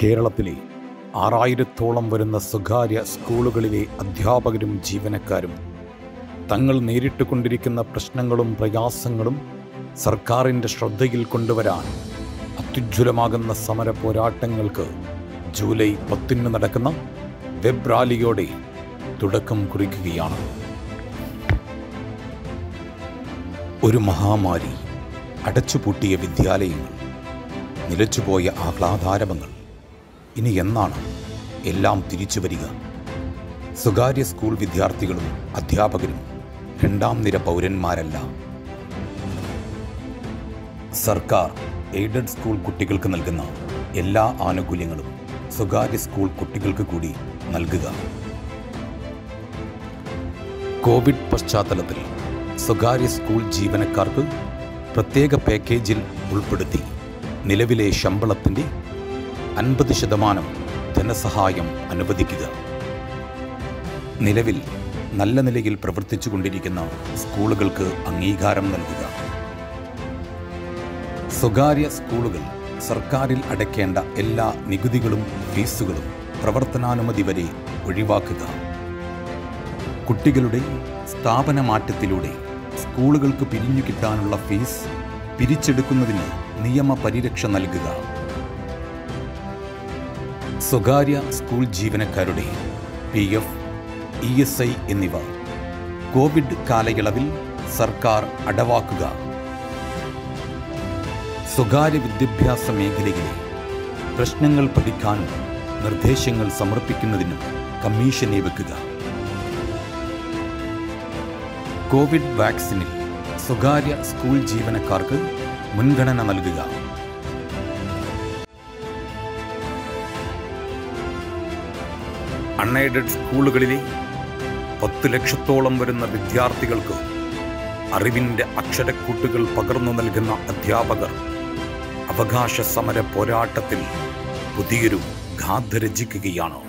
കേരളത്തിലെ ആറായിരത്തോളം വരുന്ന സ്വകാര്യ സ്കൂളുകളിലെ അധ്യാപകരും ജീവനക്കാരും തങ്ങൾ നേരിട്ട് കൊണ്ടിരിക്കുന്ന പ്രശ്നങ്ങളും പ്രയാസങ്ങളും സർക്കാരിൻ്റെ ശ്രദ്ധയിൽ കൊണ്ടുവരാൻ അത്യുജ്വലമാകുന്ന സമര പോരാട്ടങ്ങൾക്ക് ജൂലൈ പത്തിന് നടക്കുന്ന വെബ് റാലിയോടെ തുടക്കം കുറിക്കുകയാണ് ഒരു മഹാമാരി അടച്ചുപൂട്ടിയ വിദ്യാലയങ്ങൾ നിലച്ചുപോയ ആഹ്ലാദാരവങ്ങൾ ഇനി എന്നാണ് എല്ലാം തിരിച്ചു വരിക സ്വകാര്യ സ്കൂൾ വിദ്യാർത്ഥികളും അധ്യാപകരും രണ്ടാം നിര പൗരന്മാരല്ല സർക്കാർ എയ്ഡഡ് സ്കൂൾ കുട്ടികൾക്ക് നൽകുന്ന എല്ലാ ആനുകൂല്യങ്ങളും സ്വകാര്യ സ്കൂൾ കുട്ടികൾക്ക് കൂടി നൽകുക കോവിഡ് പശ്ചാത്തലത്തിൽ സ്വകാര്യ സ്കൂൾ ജീവനക്കാർക്ക് പ്രത്യേക പാക്കേജിൽ ഉൾപ്പെടുത്തി നിലവിലെ ശമ്പളത്തിൻ്റെ അൻപത് ശതമാനം ധനസഹായം അനുവദിക്കുക നിലവിൽ നല്ല നിലയിൽ പ്രവർത്തിച്ചു കൊണ്ടിരിക്കുന്ന സ്കൂളുകൾക്ക് അംഗീകാരം നൽകുക സ്വകാര്യ സ്കൂളുകൾ സർക്കാരിൽ അടയ്ക്കേണ്ട എല്ലാ നികുതികളും ഫീസുകളും പ്രവർത്തനാനുമതി വരെ ഒഴിവാക്കുക കുട്ടികളുടെ സ്ഥാപന മാറ്റത്തിലൂടെ സ്കൂളുകൾക്ക് പിരിഞ്ഞു കിട്ടാനുള്ള ഫീസ് പിരിച്ചെടുക്കുന്നതിന് നിയമപരിരക്ഷ നൽകുക സ്വകാര്യ സ്കൂൾ ജീവനക്കാരുടെ P F E S I എന്നിവ കോവിഡ് കാലയളവിൽ സർക്കാർ അടവാക്കുക സ്വകാര്യ വിദ്യാഭ്യാസ മേഖലയിലെ പ്രശ്നങ്ങൾ പഠിക്കാനും നിർദ്ദേശങ്ങൾ സമർപ്പിക്കുന്നതിനും കമ്മീഷനെ വെക്കുക കോവിഡ് വാക്സിനിൽ സ്വകാര്യ സ്കൂൾ ജീവനക്കാർക്ക് മുൻഗണന നൽകുക അൺഎയ്ഡഡ് സ്കൂളുകളിലെ പത്ത് ലക്ഷത്തോളം വരുന്ന വിദ്യാർത്ഥികൾക്ക് അറിവിൻ്റെ അക്ഷരക്കൂട്ടുകൾ പകർന്നു നൽകുന്ന അധ്യാപകർ അവകാശ സമര പോരാട്ടത്തിൽ പുതിയൊരു ഗാഥ രചിക്കുകയാണ്